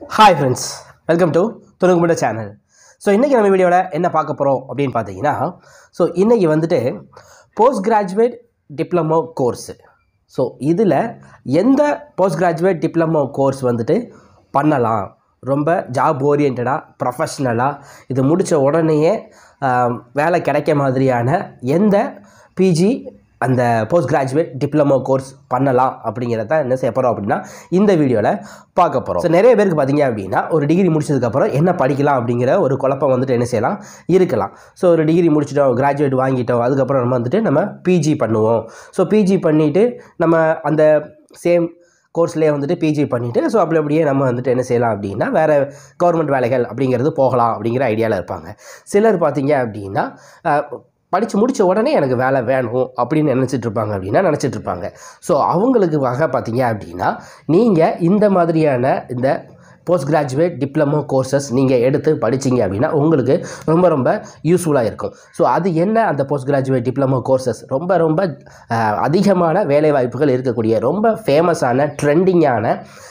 hi friends welcome to துணுக்குமுட channel so இன்றைக்கி நம்ம வீடியோவில் என்ன பார்க்க போகிறோம் அப்படின்னு பார்த்தீங்கன்னா ஸோ இன்றைக்கி வந்துட்டு post graduate diploma course so இதில் எந்த போஸ்ட் கிராஜுவேட் டிப்ளமோ கோர்ஸ் வந்துட்டு பண்ணலாம் ரொம்ப ஜாப் ஓரியன்டாக ப்ரொஃபஷ்னலாக இது முடித்த உடனேயே ஆம், வேலை கிடைக்க மாதிரியான எந்த பிஜி அந்த போஸ்ட் கிராஜுவேட் டிப்ளமோ கோர்ஸ் பண்ணலாம் அப்படிங்கிறத தான் என்ன செய்ய போகிறோம் அப்படின்னா இந்த வீடியோவில் பார்க்க போகிறோம் ஸோ நிறைய பேருக்கு பார்த்தீங்க அப்படின்னா ஒரு டிகிரி முடிச்சதுக்கப்புறம் என்ன படிக்கலாம் அப்படிங்கிற ஒரு குழப்பம் வந்துட்டு என்ன செய்யலாம் இருக்கலாம் ஸோ ஒரு டிகிரி முடிச்சிட்டோம் கிராஜுவேட் வாங்கிட்டோம் அதுக்கப்புறம் நம்ம வந்துட்டு நம்ம பிஜி பண்ணுவோம் ஸோ பிஜி பண்ணிவிட்டு நம்ம அந்த சேம் கோர்ஸ்லேயே வந்துட்டு பிஜி பண்ணிவிட்டு ஸோ அப்படி அப்படியே நம்ம வந்துட்டு என்ன செய்யலாம் அப்படின்னா வேறு கவர்மெண்ட் வேலைகள் அப்படிங்கிறது போகலாம் அப்படிங்கிற ஐடியாவில் இருப்பாங்க சிலர் பார்த்தீங்க அப்படின்னா படித்து முடித்த உடனே எனக்கு வேலை வேணும் அப்படின்னு நினச்சிட்டு இருப்பாங்க அப்படின்னா நினச்சிட்டு இருப்பாங்க ஸோ அவங்களுக்கு வகை பார்த்தீங்க அப்படின்னா நீங்கள் இந்த மாதிரியான இந்த போஸ்ட் கிராஜுவேட் டிப்ளமோ கோர்சஸ் நீங்கள் எடுத்து படிச்சீங்க அப்படின்னா உங்களுக்கு ரொம்ப ரொம்ப யூஸ்ஃபுல்லாக இருக்கும் ஸோ அது என்ன அந்த போஸ்ட் கிராஜுவேட் டிப்ளமோ கோர்சஸ் ரொம்ப ரொம்ப அஹ், அதிகமான வேலைவாய்ப்புகள் இருக்கக்கூடிய ரொம்ப ஃபேமஸான ட்ரெண்டிங்கான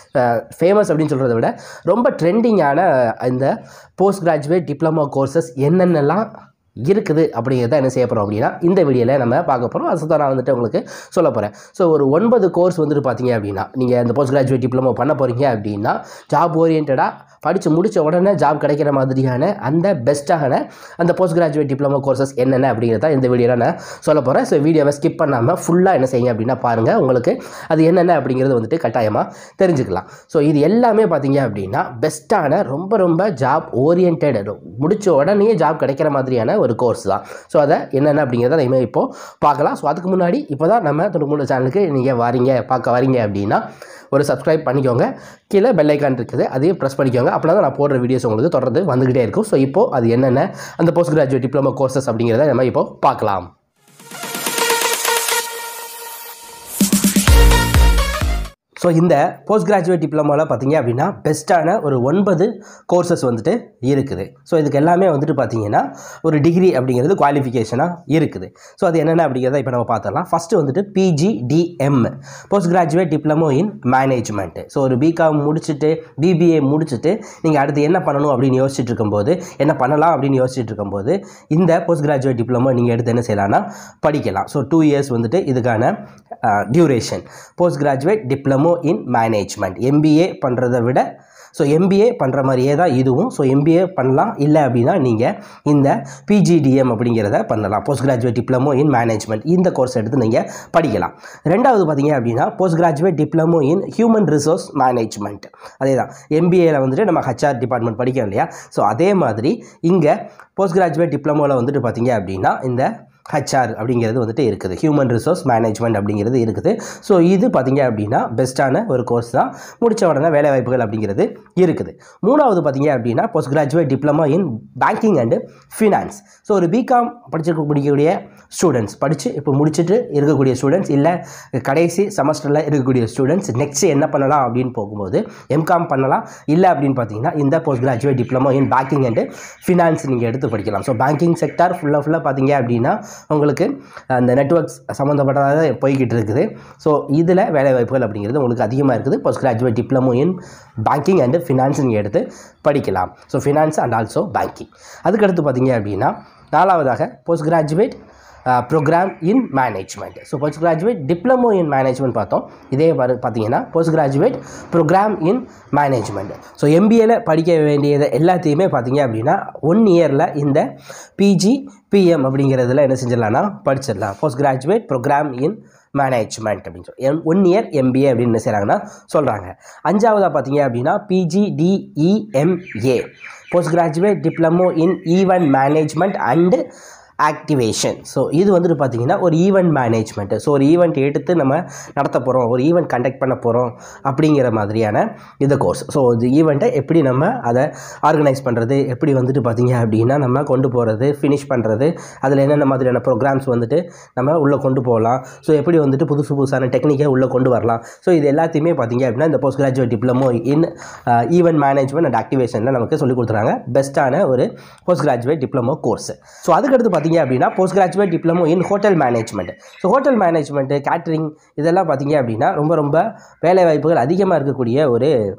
ஃபேமஸ் அப்படின்னு சொல்கிறத விட ரொம்ப ட்ரெண்டிங்கான இந்த போஸ்ட் கிராஜுவேட் டிப்ளமோ கோர்சஸ் என்னென்னலாம் இருக்குது அப்படிங்கிறத என்ன செய்ய போகிறோம் அப்படின்னா இந்த வீடியோவில் நம்ம பார்க்க போகிறோம் அதை தான் நான் வந்துட்டு உங்களுக்கு சொல்ல போகிறேன் ஸோ ஒரு ஒன்பது கோர்ஸ் வந்துட்டு பார்த்தீங்க அப்படின்னா நீங்கள் இந்த போஸ்ட் கிராஜுவேட் டிப்ளமோ பண்ண போகிறீங்க அப்படின்னா ஜாப் ஓரியன்டாக படித்து முடித்த உடனே ஜாப் கிடைக்கிற மாதிரியான அந்த பெஸ்ட்டான அந்த போஸ்ட் கிராஜுவேட் டிப்ளமோ கோர்சஸ் என்னென்ன அப்படிங்கிறத இந்த வீடியோவில் நான் சொல்ல போகிறேன் ஸோ வீடியோவை ஸ்கிப் பண்ணாமல் ஃபுல்லாக என்ன செய்யுங்க அப்படின்னா பாருங்கள் உங்களுக்கு அது என்னென்ன அப்படிங்கிறது வந்துட்டு கட்டாயமாக தெரிஞ்சுக்கலாம் ஸோ இது எல்லாமே பார்த்தீங்க அப்படின்னா பெஸ்ட்டான ரொம்ப ரொம்ப ஜாப் ஓரியன்ட் முடிச்ச உடனே ஜாப் கிடைக்கிற மாதிரியான ஒரு கோர்ஸ் தான் ஸோ அதை என்னென்ன அப்படிங்கிறத நம்ம இப்போது பார்க்கலாம் ஸோ அதுக்கு முன்னாடி இப்போ தான் நம்ம தொண்ணூறு சேனலுக்கு நீங்கள் வரீங்க பார்க்க வரீங்க அப்படின்னா ஒரு சப்ஸ்கிரைப் பண்ணிக்கோங்க கீழே பெல் ஐக்கான் இருக்குது அதையும் ப்ரெஸ் பண்ணிக்கோங்க அப்படின்னா தான் நான் போடுற வீடியோஸ் உங்களுக்கு தொடர்ந்து வந்துக்கிட்டே இருக்கும் ஸோ இப்போது அது என்னென்ன அந்த போஸ்ட் கிராஜுவேட் டிப்ளமோ கோர்சஸ் அப்படிங்கிறத நம்ம இப்போ பார்க்கலாம் ஸோ இந்த போஸ்ட் கிராஜுவேட் டிப்ளமோவில் பார்த்தீங்க அப்படின்னா பெஸ்ட்டான ஒரு ஒன்பது கோர்சஸ் வந்துட்டு இருக்குது ஸோ இதுக்கு எல்லாமே வந்துட்டு பார்த்தீங்கன்னா ஒரு டிகிரி அப்படிங்கிறது குவாலிஃபிகேஷனாக இருக்குது ஸோ அது என்னென்ன அப்படிங்கிறத இப்போ நம்ம பார்த்துடலாம் ஃபஸ்ட்டு வந்துட்டு PGDM post graduate diploma in management so ஒரு பிகாம் முடிச்சுட்டு பிபிஏ முடிச்சுட்டு நீங்கள் அடுத்து என்ன பண்ணணும் அப்படின்னு யோசிச்சுட்டு இருக்கும்போது என்ன பண்ணலாம் அப்படின்னு யோசிச்சுட்டு இருக்கும்போது இந்த போஸ்ட் கிராஜுவேட் டிப்ளமோ நீங்கள் எடுத்து என்ன செய்யலாம்னா படிக்கலாம் ஸோ டூ இயர்ஸ் வந்துட்டு இதுக்கான duration post graduate diploma in management MBA பண்ணுறதை விட ஸோ எம்பிஏ பண்ணுற மாதிரியே தான் இதுவும் ஸோ எம்பிஏ பண்ணலாம் இல்லை அப்படின்னா நீங்கள் இந்த பிஜிடிஎம் அப்படிங்கிறத பண்ணலாம் post graduate diploma in management இந்த கோர்ஸ் எடுத்து நீங்கள் படிக்கலாம் ரெண்டாவது பார்த்தீங்க அப்படின்னா post graduate diploma in human resource management அதே தான் எம்பிஏல வந்துட்டு நம்ம ஹச்ஆர் டிபார்ட்மெண்ட் படிக்கிறோம் இல்லையா ஸோ அதே மாதிரி இங்கே போஸ்ட் கிராஜுவேட் டிப்ளமோவில் வந்துட்டு பார்த்தீங்க அப்படின்னா இந்த ஹச்ஆர் அப்படிங்கிறது வந்துட்டு இருக்குது ஹியூமன் ரிசோர்ஸ் மேனேஜ்மெண்ட் அப்படிங்கிறது இருக்குது ஸோ இது பார்த்தீங்க அப்படின்னா பெஸ்ட்டான ஒரு கோர்ஸ் தான் முடித்த உடனே வேலைவாய்ப்புகள் அப்படிங்கிறது இருக்குது மூணாவது பார்த்தீங்க அப்படின்னா post graduate diploma in banking and finance so ஒரு பிகாம் படிச்சிருக்க முடியக்கூடிய ஸ்டூடெண்ட்ஸ் படித்து இப்போ முடிச்சுட்டு இருக்கக்கூடிய ஸ்டூடெண்ட்ஸ் இல்லை கடைசி செமஸ்டரில் இருக்கக்கூடிய ஸ்டூடெண்ட்ஸ் நெக்ஸ்ட் என்ன பண்ணலாம் அப்படின்னு போகும்போது எம்காம் பண்ணலாம் இல்லை அப்படின்னு பார்த்தீங்கன்னா இந்த post graduate diploma in banking and finance நீங்கள் எடுத்து படிக்கலாம் ஸோ பேங்கிங் செக்டார் ஃபுல்லாக ஃபுல்லாக பார்த்தீங்க அப்படின்னா உங்களுக்கு அந்த நெட்ஒர்க்ஸ் சம்மந்தப்பட்டதாக போய்கிட்டு இருக்குது ஸோ இதில் வேலைவாய்ப்புகள் அப்படிங்கிறது உங்களுக்கு அதிகமாக இருக்குது post graduate diploma in banking and finance நீங்கள் எடுத்து படிக்கலாம் so finance and also banking அதுக்கடுத்து பார்த்தீங்க அப்படின்னா நாலாவதாக post graduate programme in management so post graduate diploma in management பார்த்தோம் இதே வரு பார்த்தீங்கன்னா post graduate programme in management so எம்பிஏல படிக்க வேண்டியது எல்லாத்தையுமே பார்த்தீங்க அப்படின்னா ஒன் இயரில் இந்த பிஜி பிஎம் அப்படிங்கிறதுல என்ன செஞ்சிடலாம்னா படிச்சிடலாம் post graduate programme in management அப்படின்னு சொல்லி எம் ஒன் இயர் எம்பிஏ அப்படின்னு என்ன செய்கிறாங்கன்னா சொல்கிறாங்க அஞ்சாவதாக பார்த்தீங்க அப்படின்னா PGDEMA post graduate diploma in event management and activation so இது வந்துட்டு பார்த்தீங்கன்னா ஒரு ஈவெண்ட் மேனேஜ்மெண்ட்டு ஸோ ஒரு ஈவெண்ட் எடுத்து நம்ம நடத்த போகிறோம் ஒரு ஈவெண்ட் கண்டக்ட் பண்ண போகிறோம் அப்படிங்கிற மாதிரியான இந்த கோர்ஸ் ஸோ இந்த ஈவெண்ட்டை எப்படி நம்ம அதை ஆர்கனைஸ் பண்ணுறது எப்படி வந்துட்டு பார்த்தீங்க அப்படின்னா நம்ம கொண்டு போகிறது ஃபினிஷ் பண்ணுறது அதில் என்னென்ன மாதிரியான ப்ரோக்ராம்ஸ் வந்துட்டு நம்ம உள்ளே கொண்டு போகலாம் ஸோ எப்படி வந்துட்டு புதுசு புதுசான டெக்னிக்கை உள்ளே கொண்டு வரலாம் ஸோ இது எல்லாத்தையுமே பார்த்தீங்க அப்படின்னா இந்த post graduate diploma in event management and ஆக்டிவேஷனில் நமக்கு சொல்லிக் கொடுத்துறாங்க பெஸ்ட்டான ஒரு post graduate diploma course so அதுக்கடுத்து பார்த்தீங்க அப்படின்னா post graduate diploma in hotel management so hotel management catering இதெல்லாம் பார்த்தீங்க அப்படின்னா ரொம்ப ரொம்ப வேலைவாய்ப்புகள் அதிகமாக இருக்கக்கூடிய ஒரு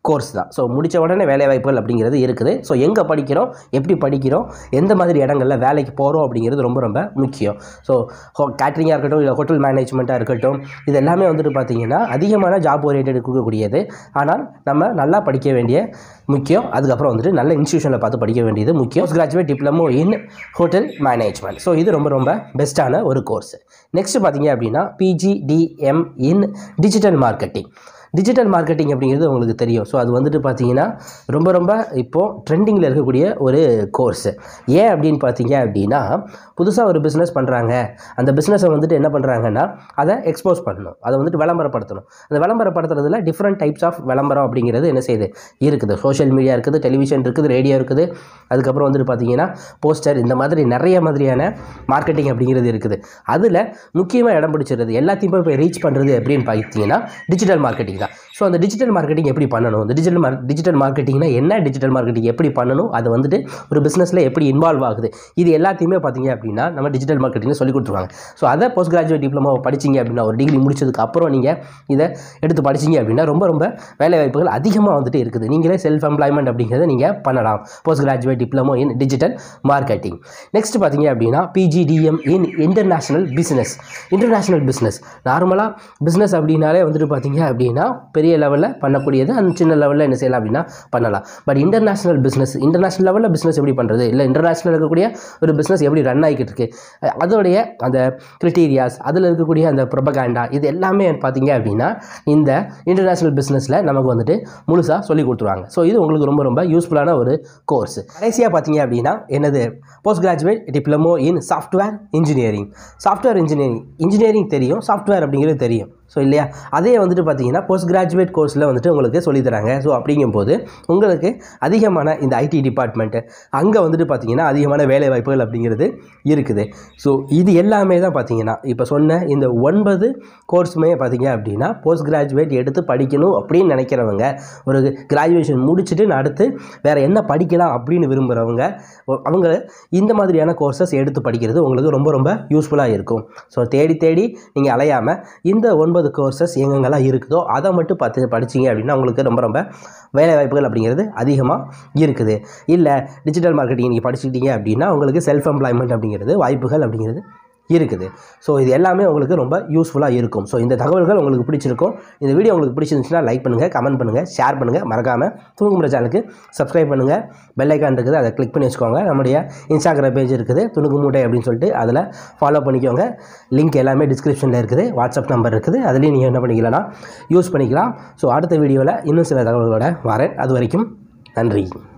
கோர்ஸ் தான் ஸோ முடித்த உடனே வேலை வாய்ப்புகள் அப்படிங்கிறது இருக்குது ஸோ எங்கே படிக்கிறோம் எப்படி படிக்கிறோம் எந்த மாதிரி இடங்களில் வேலைக்கு போகிறோம் அப்படிங்கிறது ரொம்ப ரொம்ப முக்கியம் ஸோ கேட்ரிங்காக இருக்கட்டும் இல்லை ஹோட்டல் மேனேஜ்மெண்ட்டாக இருக்கட்டும் இது எல்லாமே வந்துட்டு பார்த்தீங்கன்னா அதிகமான ஜாப் ஓரியன்ட் கொடுக்கக்கூடியது ஆனால் நம்ம நல்லா படிக்க வேண்டிய முக்கியம் அதுக்கப்புறம் வந்துட்டு நல்ல இன்ஸ்டியூஷனில் பார்த்து படிக்க வேண்டியது முக்கியம் graduate diploma in hotel management so இது ரொம்ப ரொம்ப பெஸ்ட்டான ஒரு கோர்ஸ் நெக்ஸ்ட் பார்த்தீங்க அப்படின்னா PGDM in digital marketing digital marketing அப்படிங்கிறது உங்களுக்கு தெரியும் ஸோ அது வந்துட்டு பார்த்தீங்கன்னா ரொம்ப ரொம்ப இப்போது ட்ரெண்டிங்கில் இருக்கக்கூடிய ஒரு கோர்ஸ் ஏன் அப்படின்னு பார்த்தீங்க அப்படின்னா புதுசாக ஒரு பிஸ்னஸ் பண்ணுறாங்க அந்த பிஸ்னஸை வந்துட்டு என்ன பண்ணுறாங்கன்னா அதை எக்ஸ்போஸ் பண்ணணும் அதை வந்துட்டு விளம்பரப்படுத்தணும் அந்த விளம்பரப்படுத்துறதுல டிஃப்ரெண்ட் டைப்ஸ் ஆஃப் விளம்பரம் அப்படிங்கிறது என்ன செய்யுது இருக்குது சோஷியல் மீடியா இருக்குது டெலிவிஷன் இருக்குது ரேடியோ இருக்குது அதுக்கப்புறம் வந்துட்டு பார்த்தீங்கன்னா போஸ்டர் இந்த மாதிரி நிறைய மாதிரியான மார்க்கெட்டிங் அப்படிங்கிறது இருக்குது அதில் முக்கியமாக இடம் பிடிச்சிருது எல்லாத்தையும் போய் ரீச் பண்ணுறது அப்படின்னு பார்த்தீங்கன்னா டிஜிட்டல் மார்க்கெட்டிங் தான் ஸோ அந்த டிஜிட்டல் மார்க்கெட்டிங் எப்படி பண்ணணும் இந்த டிஜிட்டல் மார்க் டிஜிட்டல் மார்க்கெட்டிங்னா என்ன டிஜிட்டல் மார்க்கெட்டிங் எப்படி பண்ணணும் அது வந்துட்டு ஒரு பிஸ்னஸில் எப்படி இன்வால்வ் ஆகுது இது எல்லாத்தையுமே பார்த்தீங்க அப்படின்னா நம்ம டிஜிட்டல் மார்க்கெட்டிங்கில் சொல்லி கொடுத்துருவாங்க ஸோ அதை போஸ்ட் கிராஜுவேட் டிப்ளமோ படிச்சிங்க அப்படின்னா ஒரு டிகிரி முடிச்சதுக்கு அப்புறம் நீங்கள் இதை எடுத்து படிச்சிங்க அப்படின்னா ரொம்ப ரொம்ப வேலை வாய்ப்புகள் அதிகமாக வந்துட்டு இருக்குது நீங்களே செல்ஃப் எம்ப்ளாய்மெண்ட் அப்படிங்கிறத நீங்கள் பண்ணலாம் post graduate diploma in digital marketing next பார்த்தீங்க அப்படின்னா PGDM in international business international business நார்மலாக பிஸ்னஸ் அப்படின்னாலே வந்துட்டு பார்த்தீங்க அப்படின்னா பெரிய லெவலில் பண்ணக்கூடியது அந்த சின்ன லெவலில் என்ன செய்யலாம் அப்படின்னா பண்ணலாம் பட் இன்டர்நேஷ்னல் பிஸ்னஸ் இன்டர்நேஷ்னல் லெவலில் பிஸ்னஸ் எப்படி பண்ணுறது இல்லை இன்டர்நேஷ்னல் இருக்கக்கூடிய ஒரு பிஸ்னஸ் எப்படி ரன் ஆகிக்கிட்டு இருக்கு அஹ் அதோடைய அந்த கிரிட்டீரியாஸ் அதில் இருக்கக்கூடிய அந்த ப்ரொபகாண்டா இது எல்லாமே பார்த்தீங்க அப்படின்னா இந்த இன்டர்நேஷ்னல் பிஸ்னஸில் நமக்கு வந்துட்டு முழுசாக சொல்லி கொடுத்துருவாங்க ஸோ இது உங்களுக்கு ரொம்ப ரொம்ப யூஸ்ஃபுல்லான ஒரு கோர்ஸ் கடைசியாக பார்த்தீங்க அப்படின்னா என்னது post graduate diploma in software engineering software engineering engineering தெரியும் சாஃப்ட்வேர் அப்படிங்கிறது தெரியும் ஸோ இல்லையா அதே வந்துட்டு பார்த்தீங்கன்னா போஸ்ட் கிராஜுவேட் கோர்ஸில் வந்துட்டு உங்களுக்கு சொல்லித் தராங்க ஸோ அப்படிங்கும்போது உங்களுக்கு அதிகமான இந்த ஐடி டிபார்ட்மெண்ட்டு அங்கே வந்துட்டு பார்த்தீங்கன்னா அதிகமான வேலை வாய்ப்புகள் அப்படிங்கிறது இருக்குது ஸோ இது எல்லாமே தான் பார்த்தீங்கன்னா இப்போ சொன்ன இந்த ஒன்பது கோர்ஸுமே பார்த்தீங்க அப்படின்னா போஸ்ட் கிராஜுவேட் எடுத்து படிக்கணும் அப்படின்னு நினைக்கிறவங்க ஒரு கிராஜுவேஷன் முடிச்சுட்டு நான் அடுத்து வேறு என்ன படிக்கலாம் அப்படின்னு விரும்புகிறவங்க ஒ- அவங்க இந்த மாதிரியான கோர்சஸ் எடுத்து படிக்கிறது உங்களுக்கு ரொம்ப ரொம்ப யூஸ்ஃபுல்லாக இருக்கும் ஸோ தேடி தேடி நீங்கள் அலையாமல் இந்த ஒன்பது கோர்சஸ் எங்கெங்கெல்லாம் இருக்குதோ அதை மட்டும் பார்த்து படிச்சீங்க அப்படின்னா உங்களுக்கு ரொம்ப ரொம்ப வேலை வாய்ப்புகள் அப்படிங்கிறது அதிகமாக இருக்குது இல்லை டிஜிட்டல் மார்க்கெட்டிங் நீங்கள் படிச்சுக்கிட்டீங்க அப்படின்னா உங்களுக்கு செல்ஃப் எம்ப்ளாய்மெண்ட் அப்படிங்கிறது வாய்ப்புகள் அப்படிங்கிறது இருக்குது ஸோ இது எல்லாமே உங்களுக்கு ரொம்ப யூஸ்ஃபுல்லாக இருக்கும் ஸோ இந்த தகவல்கள் உங்களுக்கு பிடிச்சிருக்கும் இந்த வீடியோ உங்களுக்கு பிடிச்சிருந்துச்சுன்னா லைக் பண்ணுங்கள் கமெண்ட் பண்ணுங்கள் ஷேர் பண்ணுங்கள் மறக்காமல் துணுக்குமுறை சேனலுக்கு சப்ஸ்கிரைப் பண்ணுங்கள் பெல் ஐக்கான் இருக்குது அதை கிளிக் பண்ணி வச்சுக்கோங்க நம்முடைய இன்ஸ்டாகிராம் பேஜ் இருக்குது துணுக்கு மூட்டை அப்படின்னு சொல்லிட்டு அதில் ஃபாலோ பண்ணிக்கோங்க லிங்க் எல்லாமே டிஸ்கிரிப்ஷனில் இருக்குது வாட்ஸ்அப் நம்பர் இருக்குது அதுலேயும் நீங்கள் என்ன பண்ணிக்கலாம்னா யூஸ் பண்ணிக்கலாம் ஸோ அடுத்த வீடியோவில் இன்னும் சில தகவல்களோட வரேன் அது வரைக்கும் நன்றி